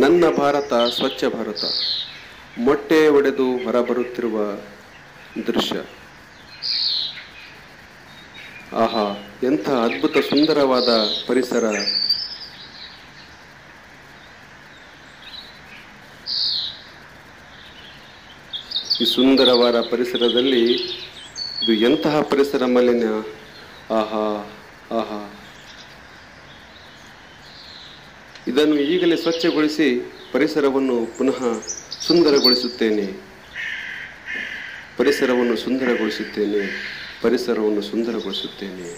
ನನ್ನ ಭಾರತ ಸ್ವಚ್ಛ ಭಾರತ ಮೊಟ್ಟೆ ಒಡೆದು ಹೊರಬರುತ್ತಿರುವ ದೃಶ್ಯ ಆಹಾ ಎಂಥ ಅದ್ಭುತ ಸುಂದರವಾದ ಪರಿಸರ ಈ ಸುಂದರವಾದ ಪರಿಸರದಲ್ಲಿ ಇದು ಎಂತಹ ಪರಿಸರ ಮಾಲಿನ್ಯ ಆಹಾ ಆಹಾ ಇದನ್ನು ಈಗಲೇ ಸ್ವಚ್ಛಗೊಳಿಸಿ ಪರಿಸರವನ್ನು ಪುನಃ ಸುಂದರಗೊಳಿಸುತ್ತೇನೆ ಪರಿಸರವನ್ನು ಸುಂದರಗೊಳಿಸುತ್ತೇನೆ ಪರಿಸರವನ್ನು ಸುಂದರಗೊಳಿಸುತ್ತೇನೆ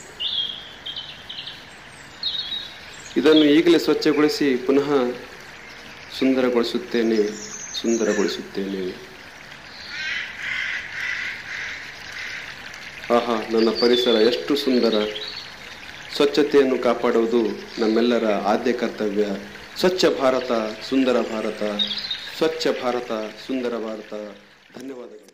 ಇದನ್ನು ಈಗಲೇ ಸ್ವಚ್ಛಗೊಳಿಸಿ ಪುನಃ ಸುಂದರಗೊಳಿಸುತ್ತೇನೆ ಸುಂದರಗೊಳಿಸುತ್ತೇನೆ ಆಹಾ ನನ್ನ ಪರಿಸರ ಎಷ್ಟು ಸುಂದರ ಸ್ವಚ್ಛತೆಯನ್ನು ಕಾಪಾಡುವುದು ನಮ್ಮೆಲ್ಲರ ಆದ್ಯ ಕರ್ತವ್ಯ ಸ್ವಚ್ಛ ಭಾರತ ಸುಂದರ ಭಾರತ ಸ್ವಚ್ಛ ಭಾರತ ಸುಂದರ ಭಾರತ ಧನ್ಯವಾದಗಳು